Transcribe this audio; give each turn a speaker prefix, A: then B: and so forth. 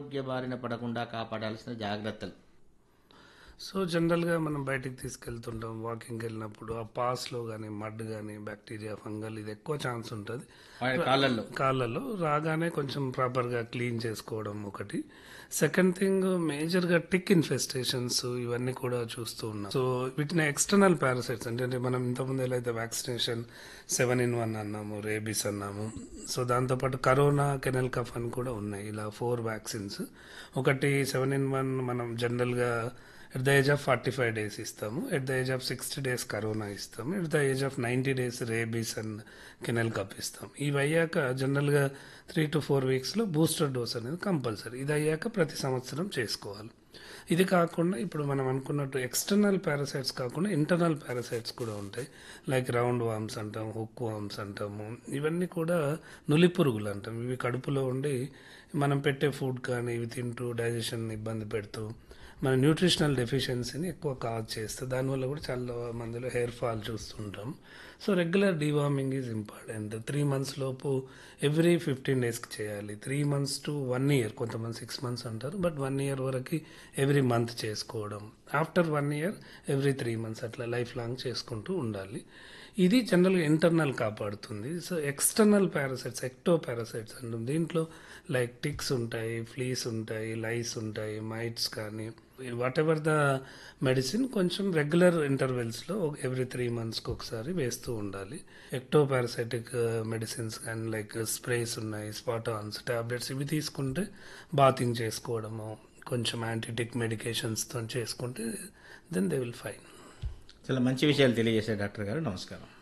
A: అనారోగ్య బారిన పడకుండా కాపాడాల్సిన జాగ్రత్తలు
B: సో జనరల్గా మనం బయటికి తీసుకెళ్తుంటాం వాకింగ్కి వెళ్ళినప్పుడు ఆ పాస్లో కానీ మడ్ కానీ బ్యాక్టీరియా ఫంగల్ ఇది ఎక్కువ ఛాన్స్ ఉంటుంది
A: వాడి కాళ్ళల్లో
B: కాళ్ళలో రాగానే కొంచెం ప్రాపర్గా క్లీన్ చేసుకోవడం ఒకటి సెకండ్ థింగ్ మేజర్గా టిక్ ఇన్ఫెస్టేషన్స్ ఇవన్నీ కూడా చూస్తూ ఉన్నాం సో వీటిని ఎక్స్టర్నల్ పారాసైట్స్ అంటే అంటే మనం ఇంతకుముందు ఎలా అయితే వ్యాక్సినేషన్ సెవెన్ ఇన్ వన్ అన్నాము రేబీస్ అన్నాము సో దాంతోపాటు కరోనా కెనల్ కఫ్ అని కూడా ఉన్నాయి ఇలా ఫోర్ వ్యాక్సిన్స్ ఒకటి సెవెన్ ఇన్ వన్ మనం జనరల్గా at the age of forty five days ఇస్తాము at the age of sixty days corona ఇస్తాము at the age of ninety days rabies and kennel cough ఇస్తాం ఇవి అయ్యాక జనరల్గా త్రీ టు ఫోర్ వీక్స్లో బూస్టర్ డోస్ అనేది కంపల్సరీ ఇది అయ్యాక ప్రతి సంవత్సరం చేసుకోవాలి ఇది కాకుండా ఇప్పుడు మనం అనుకున్నట్టు ఎక్స్టర్నల్ పారాసైట్స్ కాకుండా ఇంటర్నల్ పారాసైట్స్ కూడా ఉంటాయి లైక్ రౌండ్ వామ్స్ అంటాం హుక్ వామ్స్ అంటాము ఇవన్నీ కూడా నులి పురుగులు అంటాం ఇవి కడుపులో ఉండి మనం పెట్టే ఫుడ్ కానీ ఇవి తింటూ డైజెషన్ ఇబ్బంది పెడుతూ మన న్యూట్రిషనల్ డెఫిషియన్సీని ఎక్కువ కాజ్ చేస్తుంది దానివల్ల కూడా చాలా మందిలో హెయిర్ ఫాల్ చూస్తుంటాం so regular deworming is important three months లోపు ఎవ్రీ ఫిఫ్టీన్ డేస్కి చేయాలి three months to one year కొంతమంది సిక్స్ మంత్స్ అంటారు బట్ వన్ ఇయర్ వరకు ఎవ్రీ మంత్ చేసుకోవడం after one year every three months అట్లా లైఫ్ లాంగ్ చేసుకుంటూ ఉండాలి ఇది జనరల్గా ఇంటర్నల్ కాపాడుతుంది so external parasites ectoparasites అంటాం దీంట్లో లైక్ టిక్స్ ఉంటాయి ఫ్లీస్ ఉంటాయి లైస్ ఉంటాయి మైట్స్ కానీ వాట్ ఎవర్ ద మెడిసిన్ కొంచెం రెగ్యులర్ ఇంటర్వెల్స్లో ఎవ్రీ త్రీ మంత్స్కి ఒకసారి వేస్తూ ఉండాలి ఎక్టో పారాసైటిక్ మెడిసిన్స్ కానీ లైక్ స్ప్రేస్ ఉన్నాయి స్పాటాన్స్ టాబ్లెట్స్ ఇవి తీసుకుంటే బాతింగ్ చేసుకోవడము కొంచెం యాంటీటిక్ మెడికేషన్స్తో చేసుకుంటే దెన్ దే విల్ ఫైన్
A: చాలా మంచి విషయాలు తెలియజేశారు డాక్టర్ గారు నమస్కారం